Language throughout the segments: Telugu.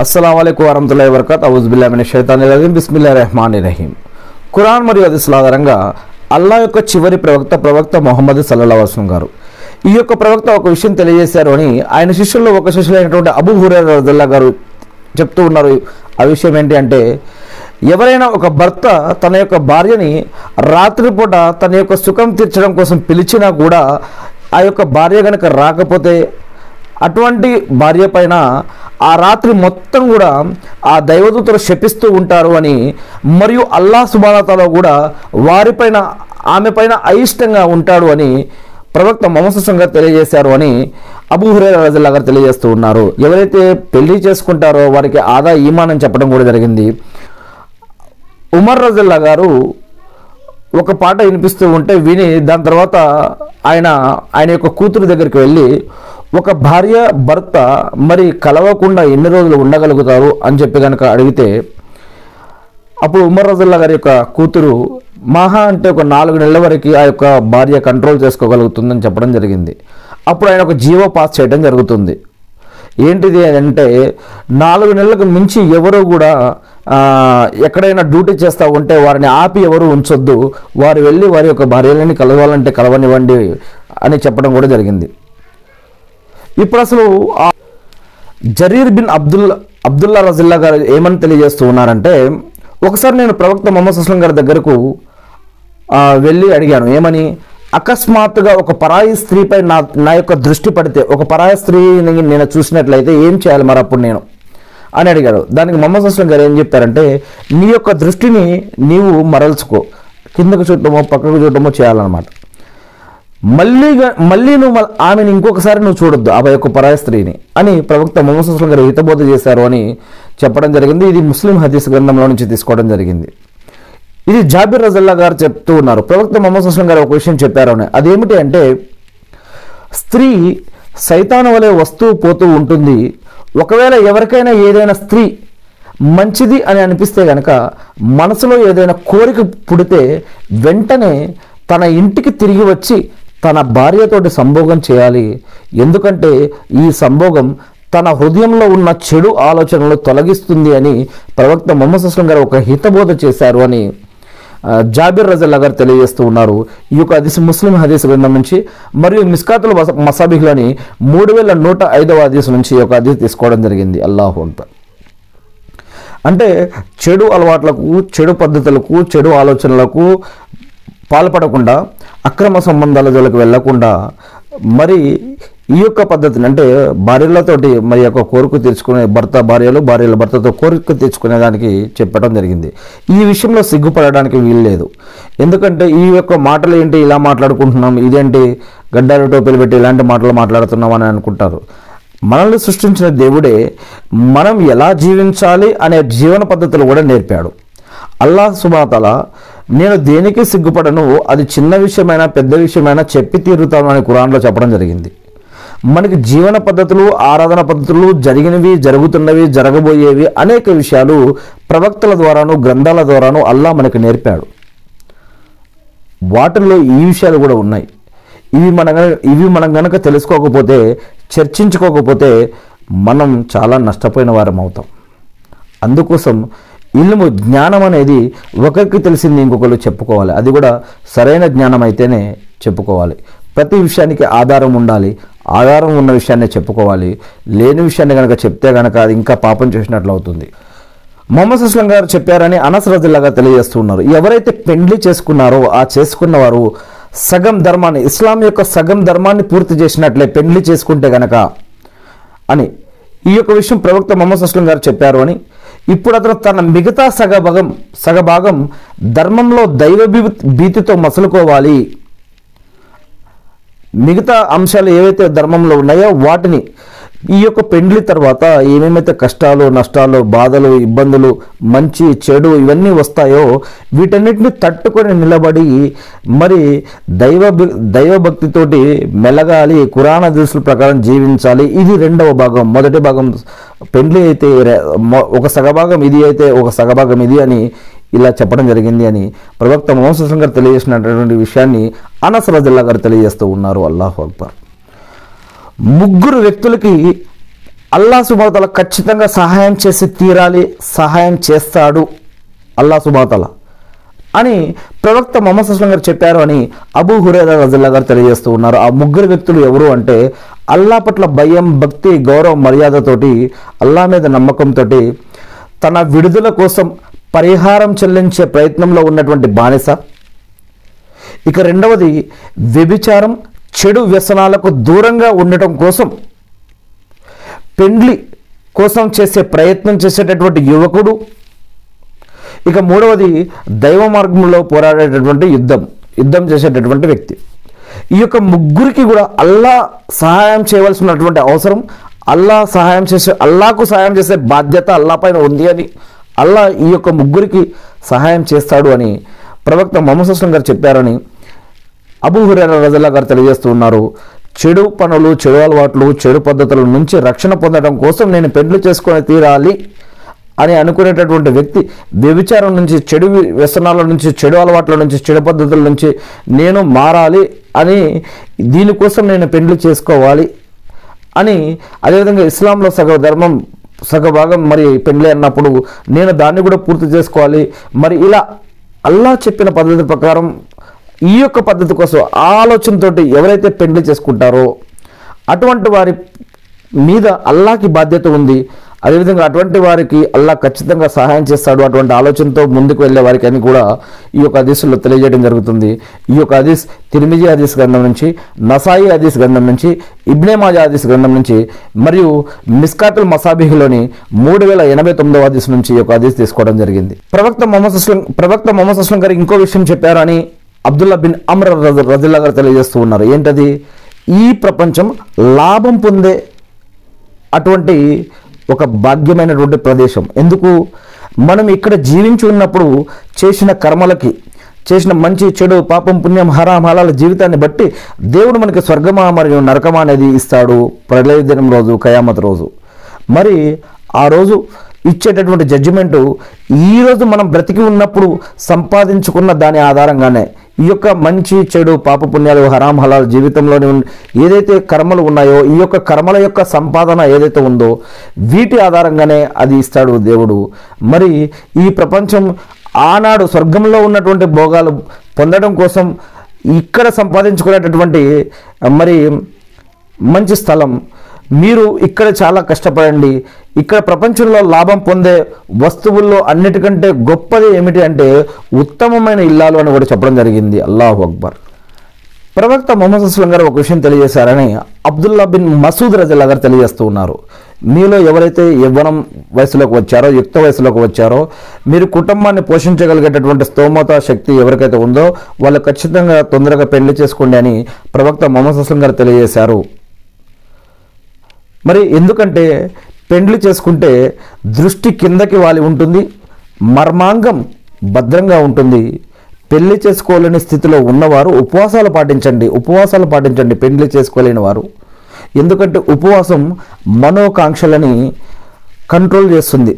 అస్సలం అయికు వరహతుల్లా వరకత్ అవుజుబిల్లామిన షైతాని రహీం బిస్మిల్లా రెహమాన్ రహీం ఖురాన్ మరియు హదీస్ల ఆధారంగా అల్లా యొక్క చివరి ప్రవక్త ప్రవక్త మొహమ్మద్ సల్లల్లా వస్లం గారు ఈ యొక్క ప్రవక్త ఒక విషయం తెలియజేశారు అని ఆయన శిష్యుల్లో ఒక శిష్యులైనటువంటి అబూ హురేర్ రజల్లా గారు చెప్తూ ఉన్నారు ఆ విషయం ఏంటి అంటే ఎవరైనా ఒక భర్త తన యొక్క భార్యని రాత్రిపూట తన యొక్క సుఖం తీర్చడం కోసం పిలిచినా కూడా ఆ యొక్క భార్య కనుక రాకపోతే అటువంటి భార్య పైన ఆ రాత్రి మొత్తం కూడా ఆ దైవదూతలు శపిస్తూ ఉంటారు అని మరియు అల్లా సుబానతలో కూడా వారిపైన ఆమె పైన అయిష్టంగా ఉంటాడు అని ప్రవక్త మొహమ్మద్ గారు తెలియజేశారు అని అబూ హురే రజల్లా గారు తెలియజేస్తూ ఉన్నారు ఎవరైతే పెళ్లి చేసుకుంటారో వారికి ఆదా ఈమాన్ అని చెప్పడం కూడా జరిగింది ఉమర్ రజల్లా గారు ఒక పాట వినిపిస్తూ ఉంటే విని దాని తర్వాత ఆయన ఆయన యొక్క కూతురు దగ్గరికి వెళ్ళి ఒక భార్య భర్త మరి కలవకుండా ఎన్ని రోజులు ఉండగలుగుతారు అని చెప్పి కనుక అడిగితే అప్పుడు ఉమర్ రజల్లా గారి యొక్క కూతురు మహా అంటే ఒక నాలుగు నెలల వరకు ఆ యొక్క భార్య కంట్రోల్ చేసుకోగలుగుతుందని చెప్పడం జరిగింది అప్పుడు ఆయన ఒక జీవో పాస్ చేయడం జరుగుతుంది ఏంటిది అని అంటే నాలుగు నెలలకు మించి ఎవరు కూడా ఆ, ఎక్కడైనా డ్యూటీ చేస్తూ ఉంటే వారిని ఆపి ఎవరు ఉంచొద్దు వారు వెళ్ళి వారి యొక్క భార్యలని కలవాలంటే కలవనివ్వండి అని చెప్పడం కూడా జరిగింది ఇప్పుడు అసలు ఆ జరీర్ బిన్ అబ్దుల్ అబ్దుల్లా రజిల్లా గారు ఏమని తెలియజేస్తూ ఉన్నారంటే ఒకసారి నేను ప్రవక్త మొహమ్మద్ అస్లం గారి దగ్గరకు ఆ, వెళ్ళి అడిగాను ఏమని అకస్మాత్తుగా ఒక పరాయి స్త్రీపై నా నా యొక్క దృష్టి పడితే ఒక పరాయి స్త్రీని నేను చూసినట్లయితే ఏం చేయాలి మరి అప్పుడు నేను అని అడిగాడు దానికి మొహమ్మద్ అస్లం గారు ఏం చెప్పారంటే నీ యొక్క దృష్టిని నీవు మరల్చుకో కిందకు చూడటమో పక్కకు చూడటమో చేయాలన్నమాట మళ్ళీ గా- మళ్ళీ నువ్వు మల్- ఆమెను ఇంకొకసారి నువ్వు చూడొద్దు ఆ యొక్క పరాయ స్త్రీని అని ప్రవక్త మొహమ్మద్ అస్లం గారు హితబోధ చేశారు అని చెప్పడం జరిగింది ఇది ముస్లిం హదీస్ గ్రంథంలో నుంచి తీసుకోవడం జరిగింది ఇది జాబిర్ రజల్లా గారు చెప్తూ ఉన్నారు ప్రవక్త మొహమ్మద్ అస్లం గారు ఒక విషయం చెప్పారు అని అదేమిటి అంటే స్త్రీ సైతాను వలె వస్తూ పోతూ ఉంటుంది ఒకవేళ ఎవరికైనా ఏదైనా స్త్రీ మంచిది అని అనిపిస్తే గనక మనసులో ఏదైనా కోరిక పుడితే వెంటనే తన ఇంటికి తిరిగి వచ్చి తన భార్యతోటి సంభోగం చేయాలి ఎందుకంటే ఈ సంభోగం తన హృదయంలో ఉన్న చెడు ఆలోచనలు తొలగిస్తుంది అని ప్రవక్త మొహమ్మద్ అస్లం గారు ఒక హితబోధ చేశారు అని ఆ, జాబిర్ రజల్లా గారు తెలియజేస్తూ ఉన్నారు ఈ యొక్క హదీస్ ముస్లిం హదీస్ గ్రంథం నుంచి మరియు మిస్కాతుల మస- మసాబిహ్లని మూడు వేల నూట ఐదవ హదీస్ నుంచి ఈ యొక్క హదీస్ తీసుకోవడం జరిగింది అల్లాహు అక్బర్ అంటే చెడు అలవాట్లకు చెడు పద్ధతులకు చెడు ఆలోచనలకు పాల్పడకుండా అక్రమ సంబంధాల జోలికి వెళ్లకుండా మరి ఈ యొక్క పద్ధతిని అంటే భార్యలతోటి మరి యొక్క కోరిక తీర్చుకునే భర్త భార్యలు భార్యల భర్తతో కోరిక తీర్చుకునే దానికి చెప్పడం జరిగింది ఈ విషయంలో సిగ్గుపడడానికి వీలు లేదు ఎందుకంటే ఈ యొక్క మాటలు ఏంటి ఇలా మాట్లాడుకుంటున్నాం ఇదేంటి గడ్డాలు టోపీలు పెట్టి ఇలాంటి మాటలు మాట్లాడుతున్నాం అని అనుకుంటారు మనల్ని సృష్టించిన దేవుడే మనం ఎలా జీవించాలి అనే జీవన పద్ధతులు కూడా నేర్పాడు అల్లాహ్ సుబాతల నేను దేనికి సిగ్గుపడను అది చిన్న విషయమైనా పెద్ద విషయమైనా చెప్పి తీరుతాను అని కురాన్లో చెప్పడం జరిగింది మనకి జీవన పద్ధతులు ఆరాధన పద్ధతులు జరిగినవి జరుగుతున్నవి జరగబోయేవి అనేక విషయాలు ప్రవక్తల ద్వారాను గ్రంథాల ద్వారాను అల్లా మనకి నేర్పాడు వాటిల్లో ఈ విషయాలు కూడా ఉన్నాయి ఇవి మన గన- ఇవి మనం గనక తెలుసుకోకపోతే చర్చించుకోకపోతే మనం చాలా నష్టపోయిన వారం అవుతాం అందుకోసం ఇల్ము జ్ఞానం అనేది ఒకరికి తెలిసింది ఇంకొకరు చెప్పుకోవాలి అది కూడా సరైన జ్ఞానం అయితేనే చెప్పుకోవాలి ప్రతి విషయానికి ఆధారం ఉండాలి ఆధారం ఉన్న విషయాన్ని చెప్పుకోవాలి లేని విషయాన్ని కనుక చెప్తే కనుక అది ఇంకా పాపం చేసినట్లు అవుతుంది మొహమ్మద్ అస్లం గారు చెప్పారని అనస్ రజుల్లాగా తెలియజేస్తున్నారు ఎవరైతే పెండ్లి చేసుకున్నారో ఆ చేసుకున్నవారు సగం ధర్మాన్ని ఇస్లాం యొక్క సగం ధర్మాన్ని పూర్తి చేసినట్లే పెండ్లి చేసుకుంటే గనక అని ఈ యొక్క విషయం ప్రవక్త మొహమ్మద్ అస్లం గారు చెప్పారు అని ఇప్పుడు అతను తన మిగతా సగభాగం సగభాగం ధర్మంలో దైవ భీ- భీతితో మసలుకోవాలి మిగతా అంశాలు ఏవైతే ధర్మంలో ఉన్నాయో వాటిని ఈ యొక్క పెండ్లి తర్వాత ఏమేమైతే కష్టాలు నష్టాలు బాధలు ఇబ్బందులు మంచి చెడు ఇవన్నీ వస్తాయో వీటన్నిటిని తట్టుకొని నిలబడి మరి దైవ భ- దైవభక్తితోటి మెలగాలి కురాణ దిశల ప్రకారం జీవించాలి ఇది రెండవ భాగం మొదటి భాగం పెండ్లి అయితే రె- మొ- ఒక సగభాగం ఇది అయితే ఒక సగభాగం ఇది అని ఇలా చెప్పడం జరిగింది అని ప్రవక్త మోహన్ గారు తెలియజేసినటువంటి విషయాన్ని అనస్ రజల్లా గారు తెలియజేస్తూ ఉన్నారు అల్లాహు అక్బర్ ముగ్గురు వ్యక్తులకి అల్లా సుబాతల ఖచ్చితంగా సహాయం చేసి తీరాలి సహాయం చేస్తాడు అల్లా సుబాతల అని ప్రవక్త మొహమ్మద్ అస్లం గారు చెప్పారు అని అబూ హురేరా రజల్లా గారు తెలియజేస్తూ ఉన్నారు ఆ ముగ్గురు వ్యక్తులు ఎవరు అంటే అల్లా పట్ల భయం భక్తి గౌరవం మర్యాదతోటి అల్లా మీద నమ్మకంతో తన విడుదల కోసం పరిహారం చెల్లించే ప్రయత్నంలో ఉన్నటువంటి బానిస ఇక రెండవది వ్యభిచారం చెడు వ్యసనాలకు దూరంగా ఉండటం కోసం పెండ్లి కోసం చేసే ప్రయత్నం చేసేటటువంటి యువకుడు ఇక మూడవది దైవ మార్గంలో పోరాడేటటువంటి యుద్ధం యుద్ధం చేసేటటువంటి వ్యక్తి ఈ యొక్క ముగ్గురికి కూడా అల్లా సహాయం చేయవలసినటువంటి అవసరం అల్లా సహాయం చేసే అల్లాకు సహాయం చేసే బాధ్యత అల్లా పైన ఉంది అని అల్లా ఈ యొక్క ముగ్గురికి సహాయం చేస్తాడు అని ప్రవక్త మొహమ్మద్ అస్లం గారు చెప్పారని అబూ హురేరా రజల్లా గారు తెలియజేస్తూ ఉన్నారు చెడు పనులు చెడు అలవాట్లు చెడు పద్ధతుల నుంచి రక్షణ పొందడం కోసం నేను పెండ్లు చేసుకొని తీరాలి అని అనుకునేటటువంటి వ్యక్తి వ్యభిచారం నుంచి చెడు వ్యసనాల నుంచి చెడు అలవాట్ల నుంచి చెడు పద్ధతుల నుంచి నేను మారాలి అని దీనికోసం నేను పెండ్లు చేసుకోవాలి అని అదేవిధంగా ఇస్లాంలో సగ ధర్మం సగ భాగం మరి పెండ్లి అన్నప్పుడు నేను దాన్ని కూడా పూర్తి చేసుకోవాలి మరి ఇలా అల్లా చెప్పిన పద్ధతి ప్రకారం ఈ యొక్క పద్ధతి కోసం ఆ ఆలోచనతోటి ఎవరైతే పెండ్లి చేసుకుంటారో అటువంటి వారి మీద అల్లాకి బాధ్యత ఉంది అదేవిధంగా అటువంటి వారికి అల్లా ఖచ్చితంగా సహాయం చేస్తాడు అటువంటి ఆలోచనతో ముందుకు వెళ్ళే వారికి అని కూడా ఈ యొక్క హదీసులో తెలియజేయడం జరుగుతుంది ఈ యొక్క హదీస్ తిరిమిజీ హదీస్ గ్రంథం నుంచి నసాయి హదీస్ గ్రంథం నుంచి ఇబ్నే మాజా హదీస్ గ్రంథం నుంచి మరియు మిస్కాతుల్ మసాబిహ్లోని మూడు వేల ఎనభై తొమ్మిదవ హదీస్ నుంచి ఈ యొక్క హదీస్ తీసుకోవడం జరిగింది ప్రవక్త మొహమ్మద్ అస్లం ప్రవక్త మొహమ్మద్ అస్లం గారు ఇంకో విషయం చెప్పారని అబ్దుల్లా బిన్ అమ్ర రజ- రజిల్లా గారు తెలియజేస్తూ ఉన్నారు ఏంటది ఈ ప్రపంచం లాభం పొందే అటువంటి ఒక భాగ్యమైనటువంటి ప్రదేశం ఎందుకు మనం ఇక్కడ జీవించి ఉన్నప్పుడు చేసిన కర్మలకి చేసిన మంచి చెడు పాపం పుణ్యం హరాం హలాల జీవితాన్ని బట్టి దేవుడు మనకి స్వర్గమా మరియు నరకమా అనేది ఇస్తాడు ప్రళయ దినం రోజు కయామత్ రోజు మరి ఆ రోజు ఇచ్చేటటువంటి జడ్జిమెంటు ఈ రోజు మనం బ్రతికి ఉన్నప్పుడు సంపాదించుకున్న దాని ఆధారంగానే ఈ యొక్క మంచి చెడు పాప పుణ్యాలు హరాం హలాల్ జీవితంలోని ఉన్న- ఏదైతే కర్మలు ఉన్నాయో ఈ యొక్క కర్మల యొక్క సంపాదన ఏదైతే ఉందో వీటి ఆధారంగానే అది ఇస్తాడు దేవుడు మరి ఈ ప్రపంచం ఆనాడు స్వర్గంలో ఉన్నటువంటి భోగాలు పొందడం కోసం ఇక్కడ సంపాదించుకునేటటువంటి మరి మంచి స్థలం మీరు ఇక్కడ చాలా కష్టపడండి ఇక్కడ ప్రపంచంలో లాభం పొందే వస్తువుల్లో అన్నిటికంటే గొప్పది ఏమిటి అంటే ఉత్తమమైన ఇల్లాలు అని కూడా చెప్పడం జరిగింది అల్లాహు అక్బర్ ప్రవక్త మొహమ్మద్ అస్లం గారు ఒక విషయం తెలియజేశారని అబ్దుల్లా బిన్ మసూద్ రజల్లా గారు తెలియజేస్తూ ఉన్నారు మీలో ఎవరైతే యవ్వనం వయసులోకి వచ్చారో యుక్త వయసులోకి వచ్చారో మీరు కుటుంబాన్ని పోషించగలిగేటటువంటి స్తోమత శక్తి ఎవరికైతే ఉందో వాళ్ళు ఖచ్చితంగా తొందరగా పెళ్లి చేసుకోండి అని ప్రవక్త మొహమ్మద్ అస్లం గారు తెలియజేశారు మరి ఎందుకంటే పెండ్లి చేసుకుంటే దృష్టి కిందకి వాలి ఉంటుంది మర్మాంగం భద్రంగా ఉంటుంది పెళ్లి చేసుకోలేని స్థితిలో ఉన్నవారు ఉపవాసాలు పాటించండి ఉపవాసాలు పాటించండి పెండ్లి చేసుకోలేని వారు ఎందుకంటే ఉపవాసం మనోకాంక్షలని కంట్రోల్ చేస్తుంది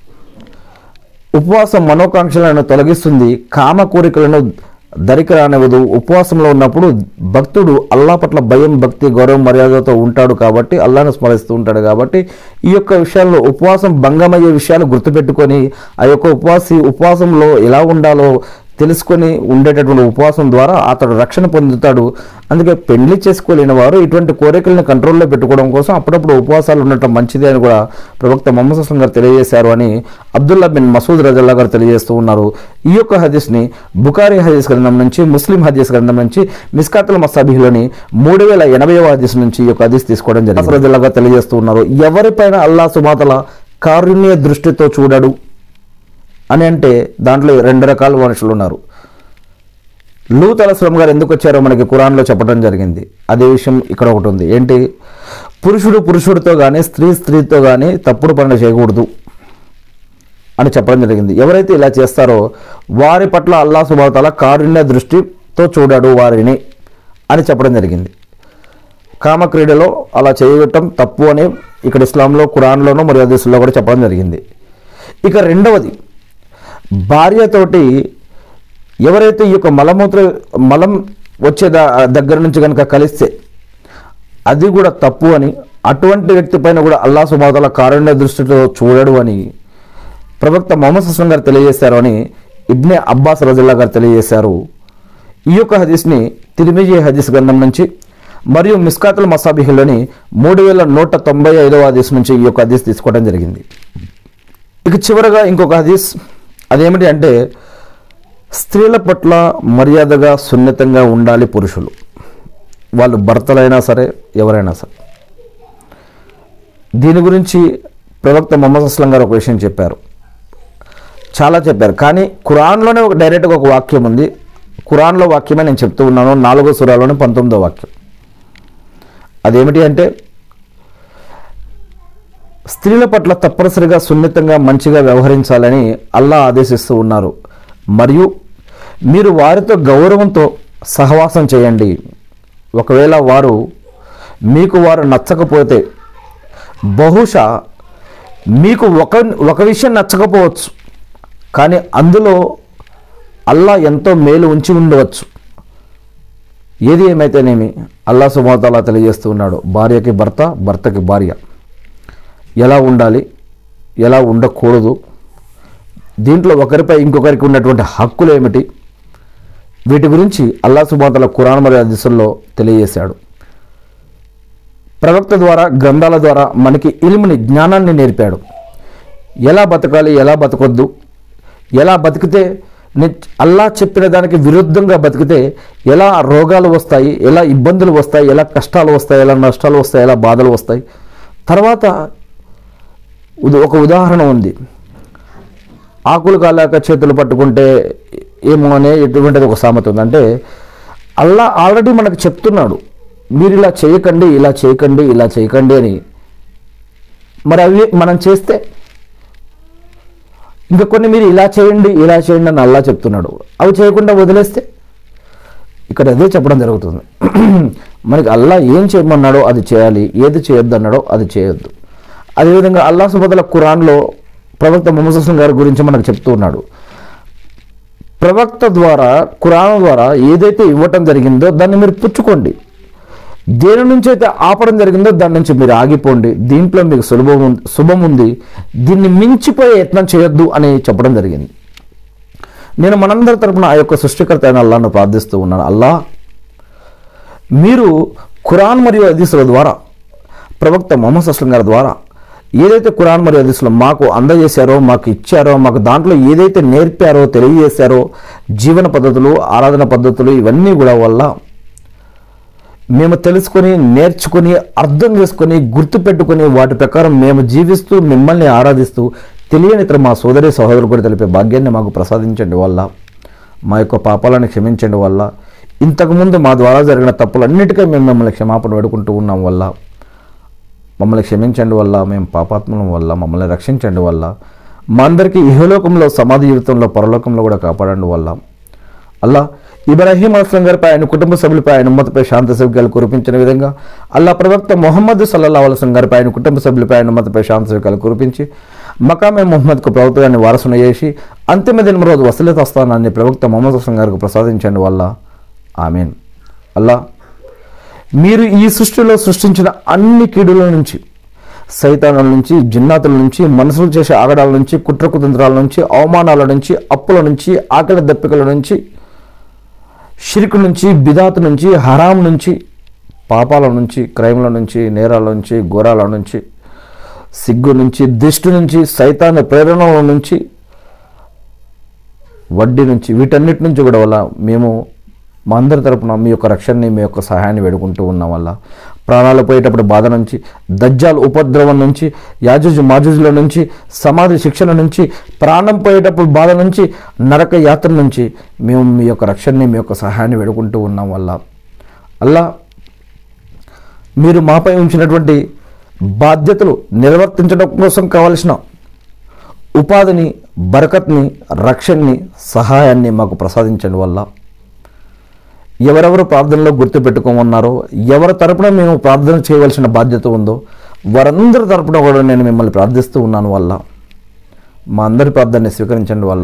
ఉపవాసం మనోకాంక్షలను తొలగిస్తుంది కామ కోరికలను దరికి రానివ్వదు ఉపవాసంలో ఉన్నప్పుడు భక్తుడు అల్లా పట్ల భయం భక్తి గౌరవం మర్యాదతో ఉంటాడు కాబట్టి అల్లాను స్మరిస్తూ ఉంటాడు కాబట్టి ఈ యొక్క విషయాల్లో ఉపవాసం భంగమయ్యే విషయాలు గుర్తుపెట్టుకొని ఆ యొక్క ఉపవాసి ఉపవాసంలో ఎలా ఉండాలో తెలుసుకొని ఉండేటటువంటి ఉపవాసం ద్వారా అతడు రక్షణ పొందుతాడు అందుకే పెళ్లి చేసుకోలేని వారు ఇటువంటి కోరికలను కంట్రోల్లో పెట్టుకోవడం కోసం అప్పుడప్పుడు ఉపవాసాలు ఉండటం మంచిది అని కూడా ప్రవక్త మొహమ్మద్ అస్లం గారు తెలియజేశారు అని అబ్దుల్లా బిన్ మసూద్ రజల్లా గారు తెలియజేస్తూ ఉన్నారు ఈ యొక్క హదీస్ని బుకారీ హదీస్ గ్రంథం నుంచి ముస్లిం హదీస్ గ్రంథం నుంచి మిస్కాతుల్ మసాబిహ్లోని మూడు వేల ఎనభైవ హదీస్ నుంచి ఈ యొక్క హదీస్ తీసుకోవడం జరిగింది రజల్లా గారు తెలియజేస్తూ ఉన్నారు ఎవరిపైన అల్లా సుమాతల కారుణ్య దృష్టితో చూడడు అని అంటే దాంట్లో రెండు రకాల మనుషులు ఉన్నారు లూత్ అలస్లం గారు ఎందుకు వచ్చారో మనకి ఖురాన్లో చెప్పడం జరిగింది అదే విషయం ఇక్కడ ఒకటి ఉంది ఏంటి పురుషుడు పురుషుడితో కానీ స్త్రీ స్త్రీతో కానీ తప్పుడు పనులు చేయకూడదు అని చెప్పడం జరిగింది ఎవరైతే ఇలా చేస్తారో వారి పట్ల అల్లా సుబాతాల కారుణ్య దృష్టితో చూడాడు వారిని అని చెప్పడం జరిగింది కామక్రీడలో అలా చేయటం తప్పు అని ఇక్కడ ఇస్లాంలో ఖురాన్లోనూ మరియు హదీసుల్లో కూడా చెప్పడం జరిగింది ఇక రెండవది భార్యతోటి ఎవరైతే ఈ యొక్క మలమూత్ర మలం వచ్చే ద- దగ్గర నుంచి కనుక కలిస్తే అది కూడా తప్పు అని అటువంటి వ్యక్తి పైన కూడా అల్లా సుబాతల కారుణ్య దృష్టితో చూడడు అని ప్రవక్త మొహమ్మద్ హస్లం గారు తెలియజేశారు అని ఇబ్నే అబ్బాస్ రజుల్లా గారు తెలియజేశారు ఈ యొక్క హదీస్ని తిరిమిజీ హదీస్ గ్రంథం నుంచి మరియు మిస్కాతుల్ మసాబిహిలోని మూడు వేల నూట తొంభై ఐదవ హదీస్ నుంచి ఈ యొక్క హదీస్ తీసుకోవడం జరిగింది ఇక చివరగా ఇంకొక హదీస్ అదేమిటి అంటే స్త్రీల పట్ల మర్యాదగా సున్నితంగా ఉండాలి పురుషులు వాళ్ళు భర్తలైనా సరే ఎవరైనా సరే దీని గురించి ప్రవక్త మొహమ్మద్ అస్లం గారు ఒక విషయం చెప్పారు చాలా చెప్పారు కానీ ఖురాన్లోనే ఒక డైరెక్ట్గా ఒక వాక్యం ఉంది ఖురాన్లో వాక్యమే నేను చెప్తూ ఉన్నాను నాలుగో సురాలోనే పంతొమ్మిదో వాక్యం అదేమిటి అంటే స్త్రీల పట్ల తప్పనిసరిగా సున్నితంగా మంచిగా వ్యవహరించాలని అల్లా ఆదేశిస్తూ ఉన్నారు మరియు మీరు వారితో గౌరవంతో సహవాసం చేయండి ఒకవేళ వారు మీకు వారు నచ్చకపోతే బహుశా మీకు ఒక ఒక విషయం నచ్చకపోవచ్చు కానీ అందులో అల్లా ఎంతో మేలు ఉంచి ఉండవచ్చు ఏది ఏమైతేనేమి అల్లా సుమోతాలా తెలియజేస్తూ ఉన్నాడు భార్యకి భర్త భర్తకి భార్య ఎలా ఉండాలి ఎలా ఉండకూడదు దీంట్లో ఒకరిపై ఇంకొకరికి ఉన్నటువంటి హక్కులు ఏమిటి వీటి గురించి అల్లా సుబాతల కురాన్ మరియు దిశల్లో తెలియజేశాడు ప్రవక్త ద్వారా గ్రంథాల ద్వారా మనకి ఇల్ముని జ్ఞానాన్ని నేర్పాడు ఎలా బతకాలి ఎలా బతకొద్దు ఎలా బతికితే ని- అల్లా చెప్పిన దానికి విరుద్ధంగా బతికితే ఎలా రోగాలు వస్తాయి ఎలా ఇబ్బందులు వస్తాయి ఎలా కష్టాలు వస్తాయి ఎలా నష్టాలు వస్తాయి ఎలా బాధలు వస్తాయి తర్వాత ఉద- ఒక ఉదాహరణ ఉంది ఆకులు కాలాక చేతులు పట్టుకుంటే ఏమో అనే ఎటువంటిది ఒక సామెత ఉంది అంటే అల్లా ఆల్రెడీ మనకు చెప్తున్నాడు మీరు ఇలా చేయకండి ఇలా చేయకండి ఇలా చేయకండి అని మరి అవి మనం చేస్తే ఇంకా కొన్ని మీరు ఇలా చేయండి ఇలా చేయండి అని అల్లా చెప్తున్నాడు అవి చేయకుండా వదిలేస్తే ఇక్కడ అదే చెప్పడం జరుగుతుంది మనకి అల్లా ఏం చేయమన్నాడో అది చేయాలి ఏది చేయొద్దు అన్నాడో అది చేయొద్దు అదేవిధంగా అల్లా సుబదల ఖురాన్లో ప్రవక్త మొహమ్మద్ హసన్ గారి గురించి మనకు చెప్తూ ఉన్నాడు ప్రవక్త ద్వారా ఖురాన్ ద్వారా ఏదైతే ఇవ్వటం జరిగిందో దాన్ని మీరు పుచ్చుకోండి దేని నుంచి అయితే ఆపడం జరిగిందో దాని నుంచి మీరు ఆగిపోండి దీంట్లో మీకు సులభం ఉంది శుభం ఉంది దీన్ని మించిపోయే యత్నం చేయొద్దు అని చెప్పడం జరిగింది నేను మనందరి తరపున ఆ యొక్క సృష్టికర్త అయిన అల్లాను ప్రార్థిస్తూ ఉన్నాను అల్లా మీరు ఖురాన్ మరియు హదీసుల ద్వారా ప్రవక్త మొహమ్మద్ అస్లం గారి ద్వారా ఏదైతే ఖురాన్ మరియు హదీసులు మాకు అందజేశారో మాకు ఇచ్చారో మాకు దాంట్లో ఏదైతే నేర్పారో తెలియజేశారో జీవన పద్ధతులు ఆరాధన పద్ధతులు ఇవన్నీ కూడా వల్ల మేము తెలుసుకొని నేర్చుకొని అర్థం చేసుకొని గుర్తుపెట్టుకొని వాటి ప్రకారం మేము జీవిస్తూ మిమ్మల్ని ఆరాధిస్తూ తెలియని ఇతర మా సోదరి సహోదరులు కూడా తెలిపే భాగ్యాన్ని మాకు ప్రసాదించండి వల్ల మా యొక్క పాపాలను క్షమించండి వల్ల ఇంతకుముందు మా ద్వారా జరిగిన తప్పులన్నిటికీ మేము మిమ్మల్ని క్షమాపణ వేడుకుంటూ ఉన్నాం వల్ల మమ్మల్ని క్షమించండి వల్ల మేము పాపాత్మలం వల్ల మమ్మల్ని రక్షించండి వల్ల మా అందరికీ ఇహలోకంలో సమాధి జీవితంలో పరలోకంలో కూడా కాపాడండి వల్ల అల్లా ఇబ్రాహీం అస్లం గారిపై ఆయన కుటుంబ సభ్యులపై ఆయన ఉమ్మతపై శాంతి సౌక్యాలు కురిపించిన విధంగా అల్లా ప్రవక్త మొహమ్మద్ సల్లల్లా అలసం గారిపై ఆయన కుటుంబ సభ్యులపై ఆయన ఉమ్మతపై శాంతి సౌక్యాలు కురిపించి మకామే మొహమ్మద్కు ప్రవక్తగాన్ని వారసున చేసి అంతిమ దినం రోజు వసలిత స్థానాన్ని ప్రవక్త మొహమ్మద్ అస్లం గారికి ప్రసాదించండి వల్ల ఆమెన్ అల్లా మీరు ఈ సృష్టిలో సృష్టించిన అన్ని కీడుల నుంచి సైతానాల నుంచి జిన్నాతుల నుంచి మనుషులు చేసే ఆగడాల నుంచి కుట్రకుతంత్రాల నుంచి అవమానాల నుంచి అప్పుల నుంచి ఆకలి దప్పికల నుంచి షిరికు నుంచి బిదాత్ నుంచి హరాం నుంచి పాపాల నుంచి క్రైమ్ల నుంచి నేరాల నుంచి ఘోరాల నుంచి సిగ్గు నుంచి దిష్టి నుంచి సైతాన ప్రేరణల నుంచి వడ్డీ నుంచి వీటన్నిటి నుంచి కూడా వల్ల మేము మా అందరి తరపున మీ యొక్క రక్షణని మీ యొక్క సహాయాన్ని వేడుకుంటూ ఉన్నాం వల్ల ప్రాణాలు పోయేటప్పుడు బాధ నుంచి దజ్జాల్ ఉపద్రవం నుంచి యాజుజు మాజుజుల నుంచి సమాధి శిక్షణ నుంచి ప్రాణం పోయేటప్పుడు బాధ నుంచి నరక యాత్ర నుంచి మేము మీ యొక్క రక్షణని మీ యొక్క సహాయాన్ని వేడుకుంటూ ఉన్నాం వల్ల అల్లా మీరు మాపై ఉంచినటువంటి బాధ్యతలు నిర్వర్తించడం కోసం కావలసిన ఉపాధిని బరకత్ని రక్షణని సహాయాన్ని మాకు ప్రసాదించండి వల్ల ఎవరెవరు ప్రార్థనలో గుర్తుపెట్టుకోమన్నారో ఎవరి తరపున మేము ప్రార్థన చేయవలసిన బాధ్యత ఉందో వారందరి తరపున కూడా నేను మిమ్మల్ని ప్రార్థిస్తూ ఉన్నాను వల్ల మా అందరి ప్రార్థనని స్వీకరించండి వల్ల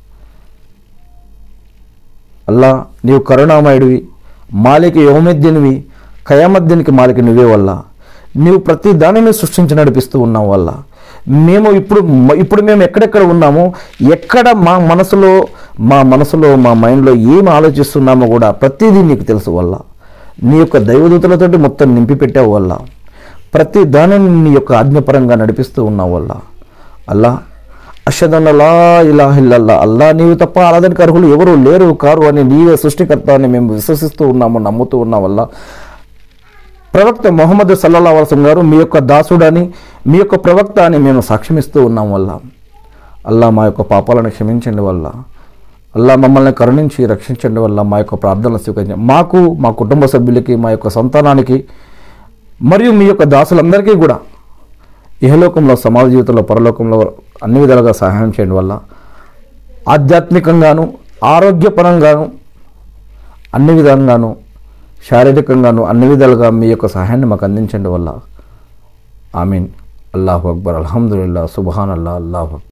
అల్లా నీవు కరుణామయుడివి మాలిక యోమద్దినివి కయామద్దినికి మాలిక నువ్వే వల్ల నీవు ప్రతి దానిని సృష్టించి నడిపిస్తూ ఉన్నావు వల్ల మేము ఇప్పుడు ఇప్పుడు మేము ఎక్కడెక్కడ ఉన్నామో ఎక్కడ మా మనసులో మా మనసులో మా మైండ్లో ఏం ఆలోచిస్తున్నామో కూడా ప్రతిదీ నీకు తెలుసు వల్ల నీ యొక్క దైవదూతలతోటి మొత్తం నింపి పెట్టావు వల్ల ప్రతి దానిని నీ యొక్క ఆజ్ఞపరంగా నడిపిస్తూ ఉన్నావు వల్ల అల్లా అషదన్నలా ఇలా ఇల్లల్లా అల్లా నీవు తప్ప ఆరాధనకు అర్హులు ఎవరు లేరు కారు అని నీవే సృష్టికర్త అని మేము విశ్వసిస్తూ ఉన్నాము నమ్ముతూ ఉన్నాం వల్ల ప్రవక్త మొహమ్మద్ సల్లల్లా వసలం గారు మీ యొక్క దాసుడని మీ యొక్క ప్రవక్త అని మేము సాక్ష్యమిస్తూ ఉన్నాం వల్ల అల్లా మా యొక్క పాపాలను క్షమించండి వల్ల అల్లా మమ్మల్ని కరుణించి రక్షించండి వల్ల మా యొక్క ప్రార్థనలు స్వీకరించండి మాకు మా కుటుంబ సభ్యులకి మా యొక్క సంతానానికి మరియు మీ యొక్క దాసులందరికీ కూడా ఇహలోకంలో సమాజ జీవితంలో పరలోకంలో అన్ని విధాలుగా సహాయం చేయడం వల్ల ఆధ్యాత్మికంగాను ఆరోగ్యపరంగాను అన్ని విధంగాను శారీరకంగాను అన్ని విధాలుగా మీ యొక్క సహాయాన్ని మాకు అందించండి వల్ల ఆమీన్ అల్లాహు అక్బర్ అల్హమ్దుల్లా సుబహాన్ అల్లా అల్లాహు అక్బర్